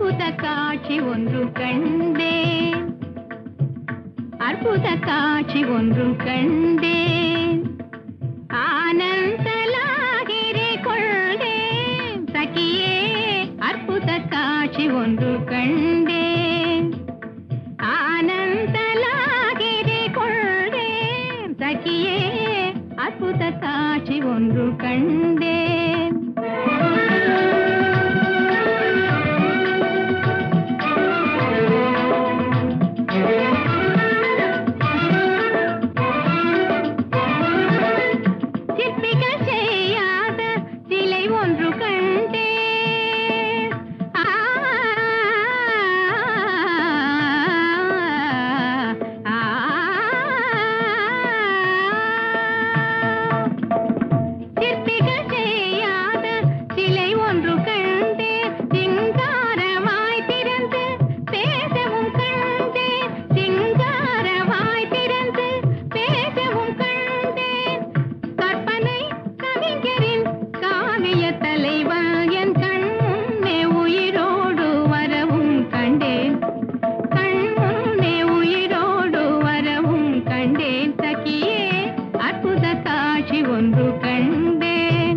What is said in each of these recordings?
அற்புத காட்சி ஒன்று கண்டேன் அற்புத காட்சி ஒன்று கண்டேன் ஆனந்தலாகிரே கொள்டேன் சகியே அற்புத காட்சி ஒன்று கண்டேன் ஆனந்தலாகிரே கொள்டேன் சகியே அற்புத காட்சி ஒன்று கண்டேன் சிற்பிகள் செய்யாத சிலை ஒன்று கண்டேன் ஆ, ஆ, சிற்பிகள் செய்யாத சிலை ஒன்று கண்டேன் சிங்காரமாய் திறந்து பேசவும் கண்டேன் சிங்காரமாய் திறந்து பேசவும் கண்டேன் கற்பனை கவிஞரின் காவிய தலைவன் என் கண் முன்னே உயிரோடு வரவும் கண்டேன் கண் முன்னே உயிரோடு வரவும் கண்டேன் சகியே அற்புத காட்சி ஒன்று கண்டேன்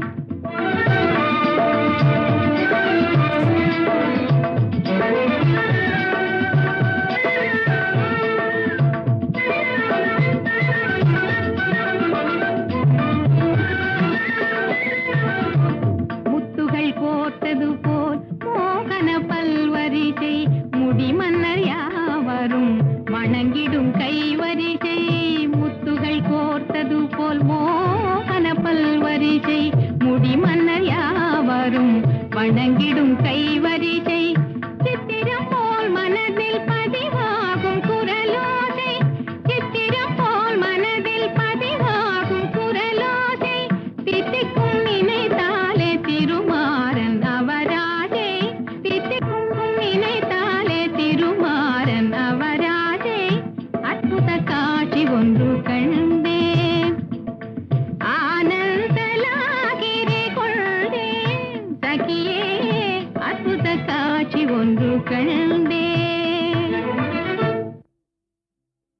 முத்துகள் கோர்த்தது போல் மோகன பல்வரிசை முடிமன்னர் யாவரும் வணங்கிடும் கைவரிசை முத்துகள் கோர்த்தது போல் மோகன பல்வரிசை முடிமன்னர் யாவரும் வணங்கிடும் கைவரிசை